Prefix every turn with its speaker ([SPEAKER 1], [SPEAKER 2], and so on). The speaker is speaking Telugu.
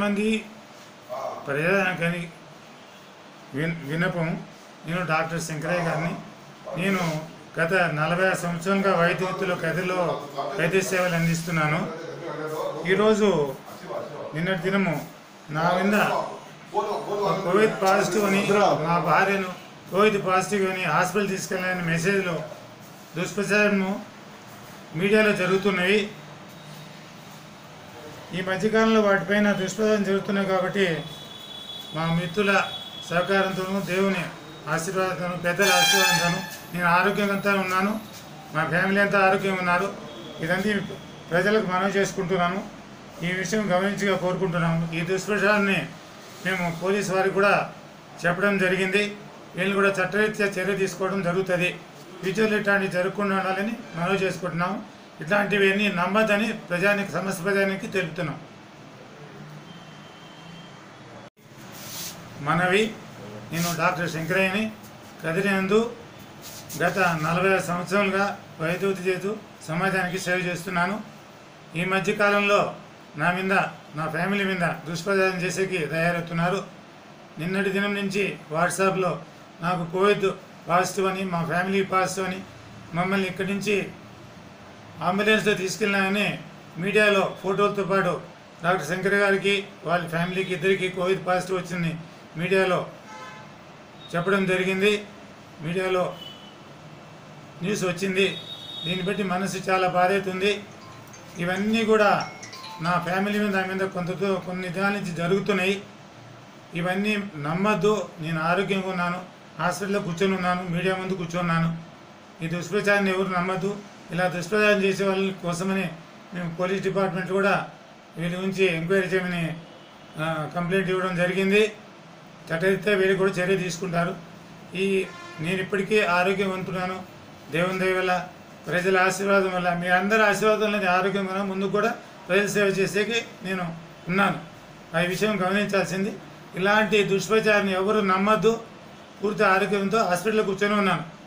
[SPEAKER 1] చాలామంది ప్రజానికని విన్ వినపం నేను డాక్టర్ శంకరయ్య గారిని నేను గత నలభై ఆరు సంవత్సరాలుగా వైద్య వృత్తిలో కథలో వైద్య సేవలు అందిస్తున్నాను ఈరోజు నిన్నటి దినము నా మీద కోవిడ్ పాజిటివ్ అని మా భార్యను కోవిడ్ పాజిటివ్ అని హాస్పిటల్ తీసుకెళ్ళాలని మెసేజ్లో దుష్ప్రచారము మీడియాలో జరుగుతున్నవి ఈ మధ్యకాలంలో వాటిపైన దుష్ప్రచారం జరుగుతున్నాయి కాబట్టి మా మిత్రుల సహకారంతోనూ దేవుని ఆశీర్వాదంతోనూ పెద్దల ఆశీర్వాదంతోనూ నేను ఆరోగ్యంగా ఉన్నాను మా ఫ్యామిలీ అంతా ఆరోగ్యంగా ఉన్నారు ఇదంతా ప్రజలకు మనవి చేసుకుంటున్నాను ఈ విషయం గమనించిగా కోరుకుంటున్నాము ఈ దుష్ప్రచారాన్ని మేము పోలీసు వారికి కూడా చెప్పడం జరిగింది వీళ్ళు కూడా చట్టరీత్యా చర్య తీసుకోవడం జరుగుతుంది ఫ్యూచర్లో ఇట్లాంటివి జరగకుండా ఉండాలని మనవి చేసుకుంటున్నాము ఇట్లాంటివన్నీ నమ్మద్దని ప్రజానికి సమస్త ప్రజానికి తెలుపుతున్నాం మనవి నేను డాక్టర్ శంకరయ్యని కదిరినందు గత నలభై ఐదు సంవత్సరాలుగా వైద్యుతి చేతూ సమాజానికి సేవ చేస్తున్నాను ఈ మధ్య కాలంలో నా మీద నా ఫ్యామిలీ మీద దుష్ప్రచారం చేసేకి తయారవుతున్నారు నిన్నటి దినం నుంచి వాట్సాప్లో నాకు కోవిడ్ పాజిటివ్ అని మా ఫ్యామిలీ పాజిటివ్ అని మమ్మల్ని ఇక్కడి నుంచి అంబులెన్స్లో తీసుకెళ్ళినామని మీడియాలో ఫోటోలతో పాటు డాక్టర్ శంకర్ గారికి వాళ్ళ ఫ్యామిలీకి ఇద్దరికి కోవిడ్ పాజిటివ్ వచ్చింది మీడియాలో చెప్పడం జరిగింది మీడియాలో న్యూస్ వచ్చింది దీన్ని బట్టి మనసు చాలా బాధ అవుతుంది ఇవన్నీ కూడా నా ఫ్యామిలీ మీద నా మీద కొంత కొన్ని దినాల నుంచి జరుగుతున్నాయి ఇవన్నీ నమ్మద్దు నేను ఆరోగ్యంగా ఉన్నాను హాస్పిటల్లో కూర్చొని ఉన్నాను మీడియా ముందు కూర్చున్నాను ఈ దుష్ప్రచారాన్ని ఎవరు నమ్మద్దు ఇలా దుష్ప్రచారం చేసే వాళ్ళ కోసమని మేము పోలీస్ డిపార్ట్మెంట్ కూడా వీళ్ళ గురించి ఎంక్వైరీ చేయమని ఆ, కంప్లైంట్ ఇవ్వడం జరిగింది చట్టరీత్యా వీళ్ళు కూడా చర్య తీసుకుంటారు ఈ నేను ఇప్పటికీ ఆరోగ్యవంతున్నాను దేవుని దయ వల్ల ప్రజల ఆశీర్వాదం వల్ల మీ అందరి ఆశీర్వాదం వల్ల నేను ఆరోగ్యం వల్ల ముందు కూడా ప్రజల సేవ చేసేకి నేను ఉన్నాను ఆ విషయం గమనించాల్సింది ఇలాంటి దుష్ప్రచారాన్ని ఎవరు నమ్మద్దు పూర్తి ఆరోగ్యంతో హాస్పిటల్లో కూర్చొని ఉన్నాను